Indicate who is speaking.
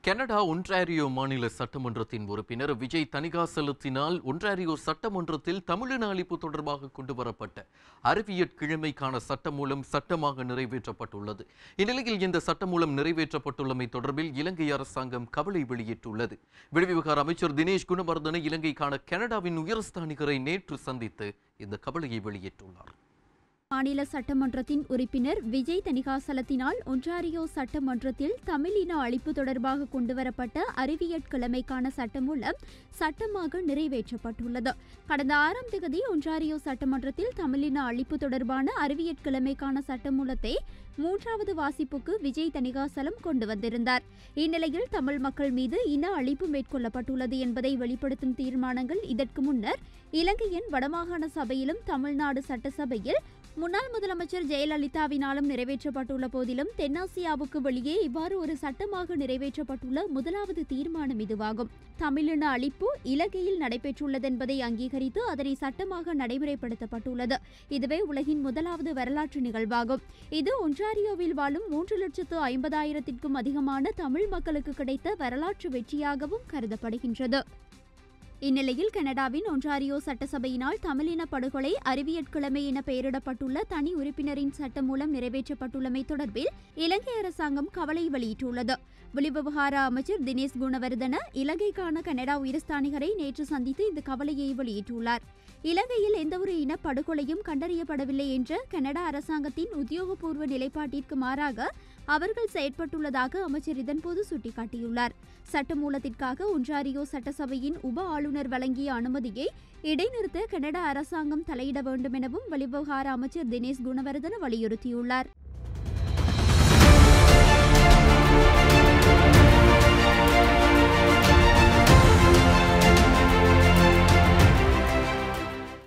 Speaker 1: Canada Ontario மாநில சட்டமன்றத்தின் உறுப்பினர் விஜய் தணிகாசலத்தினால் ஒன்றாரியோ சட்டமன்றத்தில் தமிழின அளிப்பு தொடர்பாக கொண்டுவரப்பட்ட அறிவியற் கிழமைக்கான சட்டமூலம் சட்டமாக நிறைவேற்றப்பட்டுள்ளது இந்நிலையில் இந்த சட்டமூலம் நிறைவேற்றப்பட்டுள்ளமை தொடர்பில் இலங்கை அரசாங்கம் கவலை வெளியிட்டுள்ளது வெளிவிவகார அமைச்சர் தினேஷ் குணவர்தன இலங்கைக்கான கனடாவின் உயர்ஸ்தானிகரை நேற்று சந்தித்து இந்த கவலையை வெளியிட்டுள்ளார்
Speaker 2: மாநில சட்டமன்றத்தின் உறுப்பினர் விஜய் தணிகாசலத்தினால் ஒன்றாரியோ சட்டமன்றத்தில் தமிழின அழிப்பு தொடர்பாக கொண்டுவரப்பட்ட அறிவியற்கிழமைக்கான சட்டமூலம் சட்டமாக நிறைவேற்றப்பட்டுள்ளது கடந்த ஆறாம் தேதி ஒன்றாரியோ சட்டமன்றத்தில் தமிழின அழிப்பு தொடர்பான அறிவியற்கிழமைக்கான சட்டமூலத்தை மூன்றாவது வாசிப்புக்கு விஜய் தணிகாசலம் கொண்டு வந்திருந்தார் இந்நிலையில் தமிழ் மக்கள் மீது இன அழிப்பு மேற்கொள்ளப்பட்டுள்ளது என்பதை வெளிப்படுத்தும் தீர்மானங்கள் இதற்கு முன்னர் இலங்கையின் வடமாகாண சபையிலும் தமிழ்நாடு சட்டசபையில் முன்னாள் முதலமைச்சர் ஜெயலலிதாவினாலும் நிறைவேற்றப்பட்டுள்ள போதிலும் தென்னாசியாவுக்கு வெளியே இவ்வாறு ஒரு சட்டமாக நிறைவேற்றப்பட்டுள்ள முதலாவது தீர்மானம் இதுவாகும் தமிழின அழிப்பு இலங்கையில் நடைபெற்றுள்ளதென்பதை அங்கீகரித்து அதனை சட்டமாக நடைமுறைப்படுத்தப்பட்டுள்ளது இதுவே உலகின் முதலாவது வரலாற்று நிகழ்வாகும் இது ஒன்றாரியோவில் வாழும் மூன்று லட்சத்து ஐம்பதாயிரத்திற்கும் அதிகமான தமிழ் மக்களுக்கு கிடைத்த வரலாற்று வெற்றியாகவும் கருதப்படுகின்றது இந்நிலையில் கனடாவின் ஒன்றாரியோ சட்டசபையினால் தமிழின படுகொலை அறிவியற்கிழமை என பெயரிடப்பட்டுள்ள தனி உறுப்பினரின் சட்டம் மூலம் நிறைவேற்றப்பட்டுள்ளமை தொடர்பில் இலங்கை அரசாங்கம் கவலை வெளியிட்டுள்ளது வெளிவிவகார அமைச்சர் தினேஷ் குணவர்தன இலங்கைக்கான கனடா உயர்ஸ்தானிகரை நேற்று சந்தித்து இந்த கவலையை வெளியிட்டுள்ளார் இலங்கையில் எந்தவொரு இன படுகொலையும் கண்டறியப்படவில்லை என்ற கனடா அரசாங்கத்தின் உத்தியோகபூர்வ நிலைப்பாட்டிற்கு மாறாக அவர்கள் செயற்பட்டுள்ளதாக அமைச்சர் இதன்போது சுட்டிக்காட்டியுள்ளார் சட்டமூலத்திற்காக ஒன்றாரியோ சட்டசபையின் உப ஆளுநர் வழங்கிய அனுமதியை இடைநிறுத்த கனடா அரசாங்கம் தலையிட வேண்டும் எனவும் வெளிவிவகார அமைச்சர் தினேஷ் குணவர்தன வலியுறுத்தியுள்ளார்